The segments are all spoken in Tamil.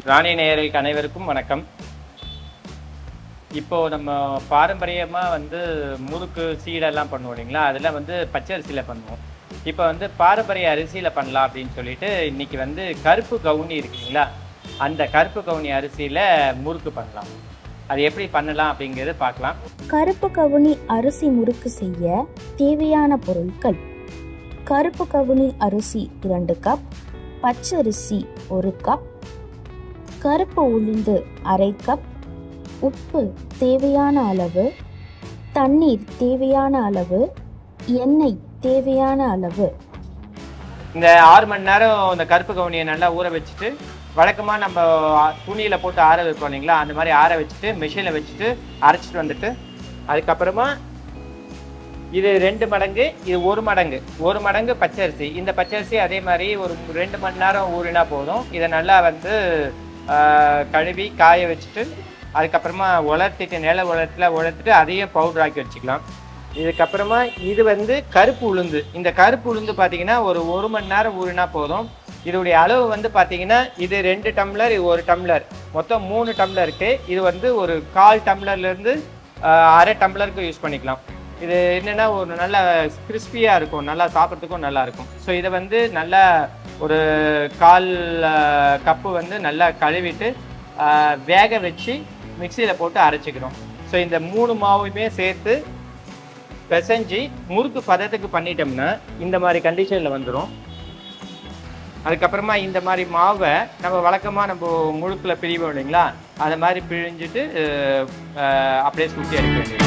ராணி நேயர்களுக்கு அனைவருக்கும் வணக்கம் இப்போ நம்ம பாரம்பரியமா வந்து முறுக்கு சீடெல்லாம் பண்ணுவோம் இல்லைங்களா அதில் வந்து பச்சை அரிசியில் பண்ணுவோம் இப்போ வந்து பாரம்பரிய அரிசியில பண்ணலாம் அப்படின்னு சொல்லிட்டு இன்னைக்கு வந்து கருப்பு கவுனி இருக்குங்களா அந்த கருப்பு கவுனி அரிசியில முறுக்கு பண்ணலாம் அது எப்படி பண்ணலாம் அப்படிங்கிறது பார்க்கலாம் கருப்பு கவுனி அரிசி முறுக்கு செய்ய தேவையான பொருட்கள் கருப்பு கவுனி அரிசி இரண்டு கப் பச்சரிசி ஒரு கப் கருப்பு உளுந்து அரை கப் உப்பு தேவையான அளவு தண்ணீர் தேவையான அளவு எண்ணெய் தேவையான அளவு இந்த ஆறு மணி நேரம் இந்த கருப்பு கவுனியை நல்லா ஊற வச்சுட்டு வழக்கமா நம்ம துணியில போட்டு ஆற வைப்போம் இல்லைங்களா அந்த மாதிரி ஆற வச்சுட்டு மிஷினில் வச்சுட்டு அரைச்சிட்டு வந்துட்டு அதுக்கப்புறமா இது ரெண்டு மடங்கு இது ஒரு மடங்கு ஒரு மடங்கு பச்சரிசி இந்த பச்சரிசி அதே மாதிரி ஒரு ரெண்டு மணி நேரம் ஊறினா போதும் இதை நல்லா வந்து ஆஹ், கழுவி காய வச்சுட்டு அதுக்கப்புறமா உலர்த்திட்டு நில உலர்த்துல உலர்த்திட்டு அதையும் பவுடர் ஆக்கி வச்சுக்கலாம் இதுக்கப்புறமா இது வந்து கருப்பு உளுந்து இந்த கருப்பு உளுந்து பார்த்தீங்கன்னா ஒரு ஒரு மணி நேரம் ஊறினா போதும் இதோடைய அளவு வந்து பார்த்தீங்கன்னா இது ரெண்டு டம்ளர் இது ஒரு டம்ளர் மொத்தம் மூணு டம்ளருக்கு இது வந்து ஒரு கால் டம்ளர்லேருந்து அரை டம்ளருக்கு யூஸ் பண்ணிக்கலாம் இது என்னன்னா ஒரு நல்ல கிறிஸ்பியாக இருக்கும் நல்லா சாப்பிட்றதுக்கும் நல்லா இருக்கும் ஸோ இதை வந்து நல்லா ஒரு கால் கப்பு வந்து நல்லா கழுவிட்டு ஆஹ், வேக வச்சு மிக்சியில் போட்டு அரைச்சிக்கிறோம் ஸோ இந்த மூணு மாவுமே சேர்த்து பிசைஞ்சு முறுக்கு பதத்துக்கு பண்ணிட்டோம்னா இந்த மாதிரி கண்டிஷனில் வந்துடும் அதுக்கப்புறமா இந்த மாதிரி மாவை நம்ம வழக்கமாக நம்ம முழுக்கில் பிழிவோம் இல்லைங்களா அதை மாதிரி பிழிஞ்சிட்டு அஹ், அஹ், அப்படியே சுற்றி எடுக்க வேண்டியது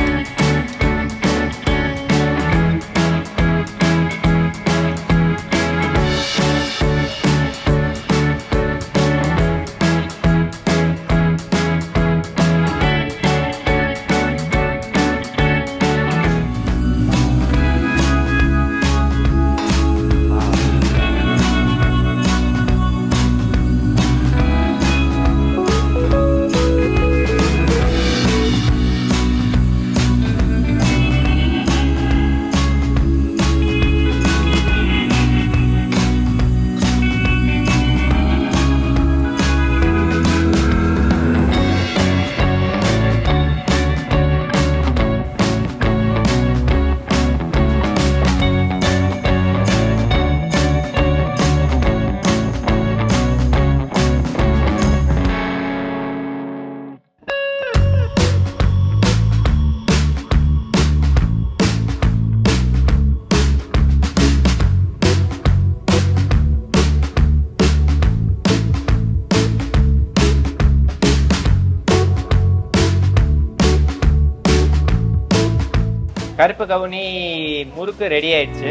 கருப்பு கவுனி முறுக்கு ரெடி ஆயிடுச்சு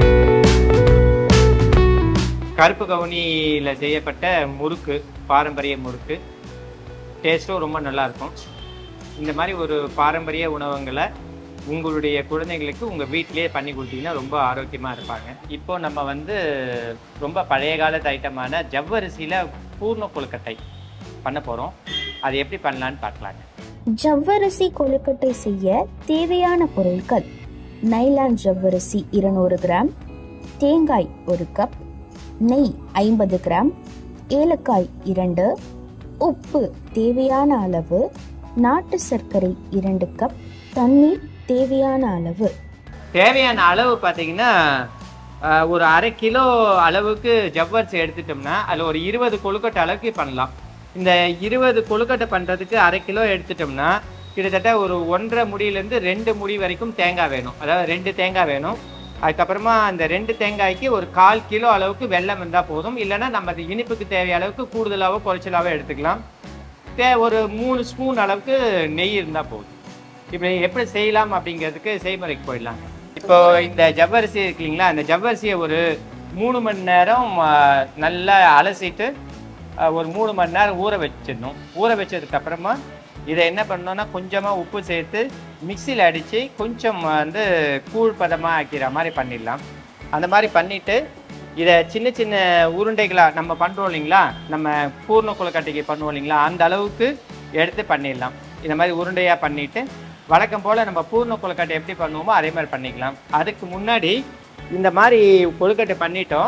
கருப்பு கவுனியில் செய்யப்பட்ட முறுக்கு பாரம்பரிய முறுக்கு டேஸ்ட்டும் ரொம்ப நல்லா இருக்கும் இந்த மாதிரி ஒரு பாரம்பரிய உணவங்களை உங்களுடைய குழந்தைங்களுக்கு உங்கள் வீட்டிலேயே பண்ணி கொடுத்தீங்கன்னா ரொம்ப ஆரோக்கியமாக இருப்பாங்க இப்போ நம்ம வந்து ரொம்ப பழைய காலத்து ஐட்டமான ஜவ்வரிசியில் பூர்ண கொழுக்கட்டை பண்ண போகிறோம் அது எப்படி பண்ணலான்னு பார்க்கலாங்க ஜவ்வரிசி கொழுக்கட்டை செய்ய தேவையான பொருட்கள் நைலான் ஜவ்வரிசி இருநூறு கிராம் தேங்காய் ஒரு கப் நெய் ஐம்பது கிராம் ஏலக்காய் இரண்டு உப்பு தேவையான அளவு நாட்டு சர்க்கரை இரண்டு கப் தண்ணீர் தேவையான அளவு தேவையான அளவு பார்த்தீங்கன்னா ஆஹ், ஒரு அரை கிலோ அளவுக்கு ஜவ்வரிசி எடுத்துட்டோம்னா அதில் ஒரு இருபது கொழுக்கட்டை அளவுக்கு பண்ணலாம் இந்த இருபது கொழுக்கட்டை பண்ணுறதுக்கு அரை கிலோ எடுத்துட்டோம்னா கிட்டத்தட்ட ஒரு ஒன்றரை முடியிலேருந்து ரெண்டு முடி வரைக்கும் தேங்காய் வேணும் அதாவது ரெண்டு தேங்காய் வேணும் அதுக்கப்புறமா அந்த ரெண்டு தேங்காய்க்கு ஒரு கால் கிலோ அளவுக்கு வெல்லம் இருந்தால் போதும் இல்லைன்னா நம்ம அது இனிப்புக்கு தேவையான அளவுக்கு கூடுதலாகவோ குறைச்சலாவோ எடுத்துக்கலாம் தே ஒரு மூணு ஸ்பூன் அளவுக்கு நெய் இருந்தால் போதும் இப்போ எப்படி செய்யலாம் அப்படிங்கிறதுக்கு செய்முறைக்கு போயிடலாங்க இப்போ இந்த ஜவ்வரிசி இருக்கு இல்லைங்களா அந்த ஜவ்வரிசியை ஒரு மூணு மணி நேரம் ஆ, நல்லா அலசிட்டு ஆ, ஒரு மூணு மணி நேரம் ஊற வச்சிடணும் ஊற வச்சதுக்கு அப்புறமா இதை என்ன பண்ணணும்னா கொஞ்சமாக உப்பு சேர்த்து மிக்சியில் அடித்து கொஞ்சம் வந்து கூழ் பதமாக ஆக்கிற மாதிரி பண்ணிடலாம் அந்த மாதிரி பண்ணிவிட்டு இதை சின்ன சின்ன உருண்டைகளாக நம்ம பண்ணுறோம் இல்லைங்களா நம்ம பூர்ண கொழுக்கட்டைக்கு பண்ணுவோம் இல்லைங்களா அந்த அளவுக்கு எடுத்து பண்ணிடலாம் இந்த மாதிரி உருண்டையாக பண்ணிவிட்டு வழக்கம் போல் நம்ம பூர்ண கொழுக்கட்டை எப்படி பண்ணுவோமோ அதே மாதிரி பண்ணிக்கலாம் அதுக்கு முன்னாடி இந்த மாதிரி கொழுக்கட்டை பண்ணிட்டோம்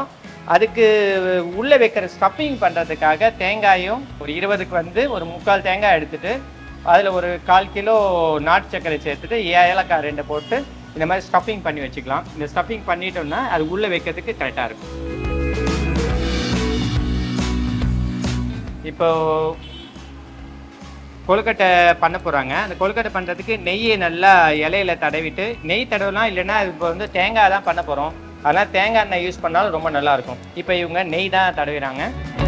அதுக்கு உள்ள வைக்கிற ஸ்டஃப்பிங் பண்றதுக்காக தேங்காயும் ஒரு இருபதுக்கு வந்து ஒரு முக்கால் தேங்காய் எடுத்துட்டு அதில் ஒரு கால் கிலோ நாட்டு சர்க்கரை சேர்த்துட்டு ஏலக்காய் ரெண்டு போட்டு இந்த மாதிரி ஸ்டஃப்பிங் பண்ணி வச்சுக்கலாம் இந்த ஸ்டஃப்பிங் பண்ணிட்டோம்னா அது உள்ள வைக்கிறதுக்கு கரெக்டாக இருக்கும் இப்போ கொழுக்கட்டை பண்ண போகிறாங்க அந்த கொழுக்கட்டை பண்ணுறதுக்கு நெய்யை நல்லா இலையில தடவிட்டு நெய் தடவலாம் இல்லைன்னா இப்போ வந்து தேங்காய் தான் பண்ண போகிறோம் அதனால் தேங்காய் எண்ணெய் யூஸ் பண்ணாலும் ரொம்ப நல்லா இருக்கும் இப்போ இவங்க நெய் தான் தடவிறாங்க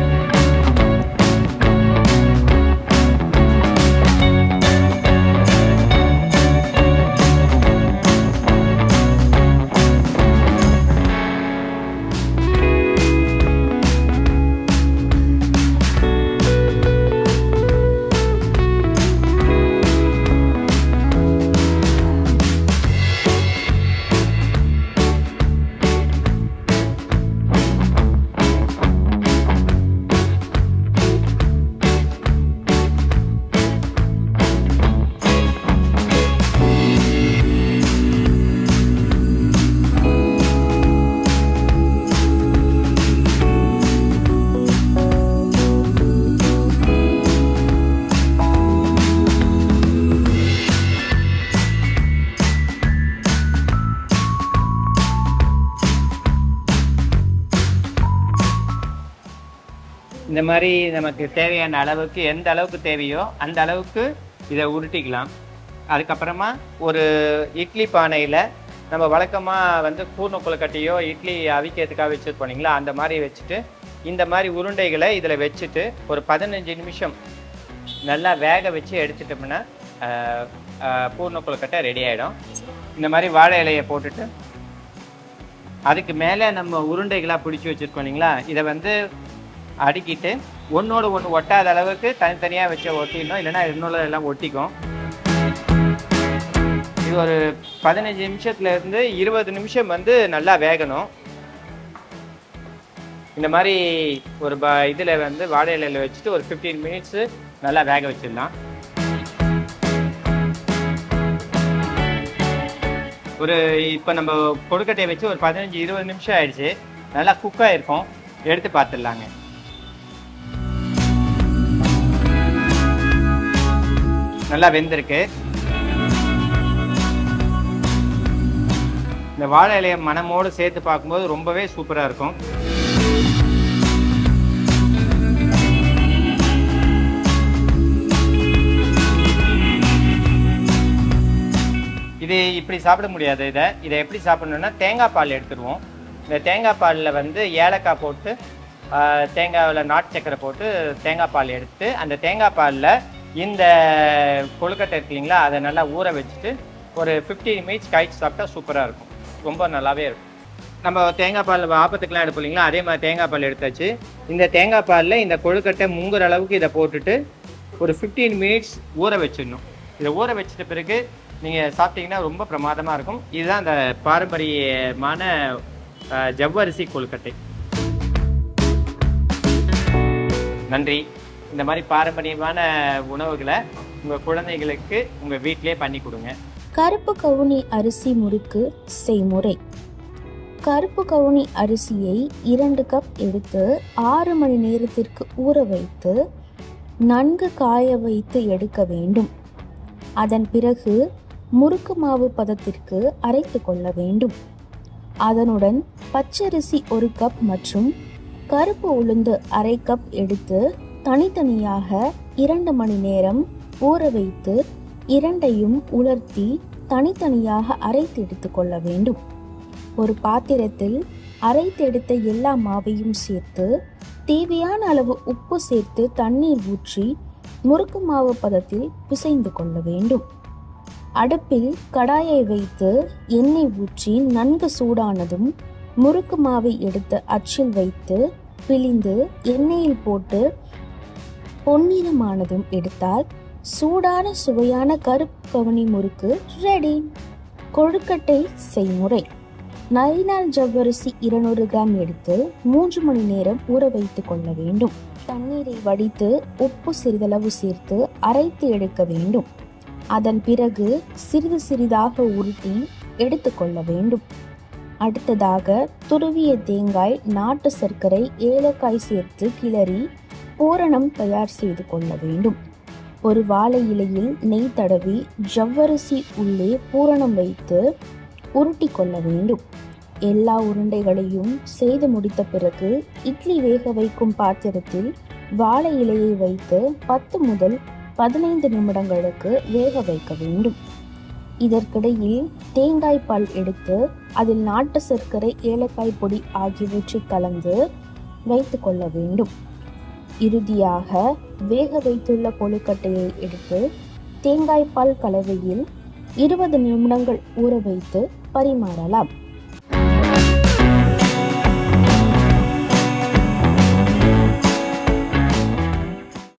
இந்த மாதிரி நமக்கு தேவையான அளவுக்கு எந்த அளவுக்கு தேவையோ அந்த அளவுக்கு இதை உருட்டிக்கலாம் அதுக்கப்புறமா ஒரு இட்லி பானையில் நம்ம வழக்கமாக வந்து பூர்ண கொழுக்கட்டையோ இட்லி அவிக்கிறதுக்காக வச்சுட்டு போனீங்களா அந்த மாதிரி வச்சுட்டு இந்த மாதிரி உருண்டைகளை இதில் வச்சுட்டு ஒரு பதினஞ்சு நிமிஷம் நல்லா வேக வச்சு எடுத்துட்டோம்னா ஆஹ், ஆஹ், பூர்ண கொழுக்கட்டை ரெடி ஆகிடும் இந்த மாதிரி வாழை இலையை போட்டுட்டு அதுக்கு மேலே நம்ம உருண்டைகளாக பிடிச்சி வச்சுருக்கோம் இல்லைங்களா இதை வந்து அடுக்கிட்டு ஒன்றோடு ஒன்று ஒட்டாத அளவுக்கு தனித்தனியாக வச்சு ஒட்டிடணும் இல்லைன்னா இன்னொரு எல்லாம் ஒட்டிக்கும் இது ஒரு பதினஞ்சு நிமிஷத்துல இருந்து இருபது நிமிஷம் வந்து நல்லா வேகணும் இந்த மாதிரி ஒரு ப இதில் வந்து வாழை இலையில வச்சுட்டு ஒரு ஃபிஃப்டீன் மினிட்ஸு நல்லா வேக வச்சிடலாம் ஒரு இப்போ நம்ம கொழுக்கட்டையை வச்சு ஒரு பதினஞ்சு இருபது நிமிஷம் ஆயிடுச்சு நல்லா குக் ஆயிருக்கும் எடுத்து பார்த்துடலாங்க நல்லா வெந்திருக்கு இந்த வாழை இலைய மனமோடு சேர்த்து பார்க்கும்போது ரொம்பவே சூப்பராக இருக்கும் இது இப்படி சாப்பிட முடியாது இதை இதை எப்படி சாப்பிடணும்னா தேங்காய் பால் எடுத்துருவோம் இந்த தேங்காய் பாலில் வந்து ஏலக்காய் போட்டு ஆஹ், தேங்காயில் நாட்டு சக்கரை போட்டு தேங்காய் பால் எடுத்து அந்த தேங்காய் பாலில் இந்த கொழுக்கட்டை இருக்கு இல்லைங்களா அதை நல்லா ஊற வச்சுட்டு ஒரு 15 மினிட்ஸ் கழிச்சு சாப்பிட்டா சூப்பராக இருக்கும் ரொம்ப நல்லாவே இருக்கும் நம்ம தேங்காய் பால் ஆப்பத்துக்கெலாம் எடுப்போம் இல்லைங்களா அதே மாதிரி தேங்காய் பால் எடுத்தாச்சு இந்த தேங்காய் பாலில் இந்த கொழுக்கட்டை முங்குற அளவுக்கு இதை போட்டுட்டு ஒரு 15 மினிட்ஸ் ஊற வச்சிடணும் இதை ஊற வச்சிட்ட பிறகு நீங்கள் சாப்பிட்டீங்கன்னா ரொம்ப பிரமாதமாக இருக்கும் இதுதான் அந்த பாரம்பரியமான அஹ், ஜவ்வரிசி கொழுக்கட்டை நன்றி இந்த மாதிரி பாரம்பரியமான உணவுகளை உங்கள் குழந்தைகளுக்கு உங்கள் வீட்டிலே பண்ணி கொடுங்க கருப்பு கவுனி அரிசி முறுக்கு செய்முறை கருப்பு கவுனி அரிசியை இரண்டு கப் எடுத்து ஆறு மணி நேரத்திற்கு ஊற வைத்து நன்கு காய வைத்து எடுக்க வேண்டும் அதன் பிறகு முறுக்கு மாவு பதத்திற்கு அரைத்து கொள்ள வேண்டும் அதனுடன் பச்சரிசி ஒரு கப் மற்றும் கருப்பு உளுந்து அரை கப் எடுத்து தனித்தனியாக இரண்டு மணி நேரம் ஊற வைத்து இரண்டையும் உலர்த்தி தனித்தனியாக அரைத்து எடுத்துக்கொள்ள வேண்டும் ஒரு பாத்திரத்தில் அரைத்தெடுத்த எல்லா மாவையும் சேர்த்து தேவையான அளவு உப்பு சேர்த்து தண்ணீர் ஊற்றி முறுக்கு மாவு பதத்தில் பிசைந்து கொள்ள வேண்டும் அடுப்பில் கடாயை வைத்து எண்ணெய் ஊற்றி நன்கு சூடானதும் முறுக்கு மாவை எடுத்து அச்சில் வைத்து பிழிந்து எண்ணெயில் போட்டு பொன்னிறமானதும் எடுத்தால் சூடான சுவையான கருப்பு கவனி முறுக்கு ரெடி கொழுக்கட்டை செய்முறை நைனால் ஜவ்வரிசி இருநூறு கிராம் எடுத்து மூன்று மணி நேரம் ஊற வைத்துக் கொள்ள வேண்டும் தண்ணீரை வடித்து உப்பு சிறிதளவு சேர்த்து அரைத்து எடுக்க வேண்டும் அதன் பிறகு சிறிது சிறிதாக உருட்டி எடுத்துக்கொள்ள வேண்டும் அடுத்ததாக துருவிய தேங்காய் நாட்டு சர்க்கரை ஏலக்காய் சேர்த்து கிளறி பூரணம் தயார் செய்து கொள்ள வேண்டும் ஒரு வாழை இலையில் நெய் தடவி ஜவ்வரிசி உள்ளே பூரணம் வைத்து உருட்டி கொள்ள வேண்டும் எல்லா உருண்டைகளையும் செய்து முடித்த பிறகு இட்லி வேக வைக்கும் பாத்திரத்தில் வாழை இலையை வைத்து பத்து முதல் பதினைந்து நிமிடங்களுக்கு வேக வைக்க வேண்டும் இதற்கிடையில் தேங்காய் பால் எடுத்து அதில் நாட்டு சர்க்கரை ஏலக்காய் பொடி ஆகியவற்றை கலந்து வைத்து கொள்ள வேண்டும் இறுதியாக வேக வைத்துள்ள கொழுக்கட்டையை எடுத்து தேங்காய் பால் கலவையில் இருபது நிமிடங்கள் ஊற வைத்து பரிமாறலாம்